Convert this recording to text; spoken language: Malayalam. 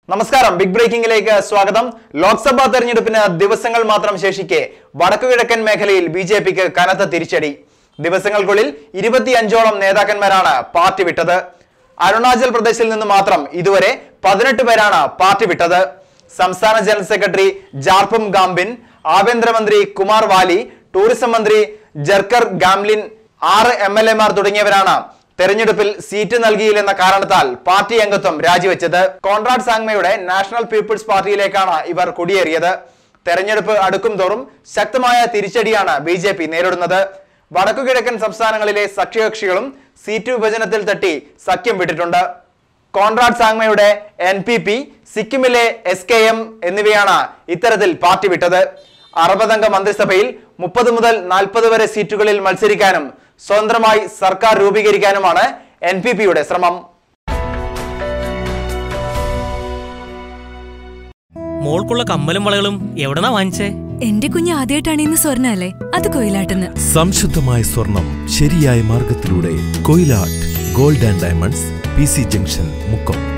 നമസ്കാരം ബിഗ് ബ്രേക്കിംഗിലേക്ക് സ്വാഗതം ലോക്സഭാ തെരഞ്ഞെടുപ്പിന് ദിവസങ്ങൾ മാത്രം ശേഷിക്കെ വടക്കുകിഴക്കൻ മേഖലയിൽ ബി ജെ പിക്ക് കനത്ത തിരിച്ചടി ദിവസങ്ങൾക്കുള്ളിൽ ഇരുപത്തിയഞ്ചോളം നേതാക്കന്മാരാണ് പാർട്ടി വിട്ടത് അരുണാചൽ പ്രദേശിൽ നിന്ന് മാത്രം ഇതുവരെ പതിനെട്ട് പേരാണ് പാർട്ടി വിട്ടത് സംസ്ഥാന ജനറൽ സെക്രട്ടറി ജാർപും ഗാംബിൻ ആഭ്യന്തരമന്ത്രി കുമാർ വാലി ടൂറിസം മന്ത്രി ജർക്കർ ഗാംലിൻ ആറ് എം എൽ എമാർ തുടങ്ങിയവരാണ് തെരഞ്ഞെടുപ്പിൽ സീറ്റ് നൽകിയില്ലെന്ന കാരണത്താൽ പാർട്ടി അംഗത്വം രാജിവെച്ചത് കോൺറാഡ് സാങ്മയുടെ നാഷണൽ പീപ്പിൾസ് പാർട്ടിയിലേക്കാണ് ഇവർ കുടിയേറിയത് തെരഞ്ഞെടുപ്പ് അടുക്കും തോറും ശക്തമായ തിരിച്ചടിയാണ് ബി ജെ പി നേരിടുന്നത് വടക്കുകിഴക്കൻ സംസ്ഥാനങ്ങളിലെ സഖ്യകക്ഷികളും സീറ്റ് വിഭജനത്തിൽ തട്ടി സഖ്യം വിട്ടിട്ടുണ്ട് കോൺറാഡ് സാങ്മയുടെ എൻ പി പി സിക്കിമിലെ എസ് കെ എം എന്നിവയാണ് ഇത്തരത്തിൽ പാർട്ടി വിട്ടത് അറുപതംഗ മന്ത്രിസഭയിൽ മുപ്പത് മുതൽ നാൽപ്പത് വരെ സീറ്റുകളിൽ മത്സരിക്കാനും സ്വതന്ത്രമായി സർക്കാർ രൂപീകരിക്കാനുമാണ് എൻ പി പിയുടെ ശ്രമം മോൾക്കുള്ള കമ്മലും വളകളും എവിടെന്നാ വാങ്ങിച്ചേ എന്റെ കുഞ്ഞ് ആദ്യമായിട്ടാണ് ഇന്ന് സ്വർണ്ണ അല്ലേ അത് കൊയിലാട്ടെന്ന് സംശുദ്ധമായ സ്വർണം ശരിയായ മാർഗത്തിലൂടെ Koyilatt gold and diamonds P C junction Mukkam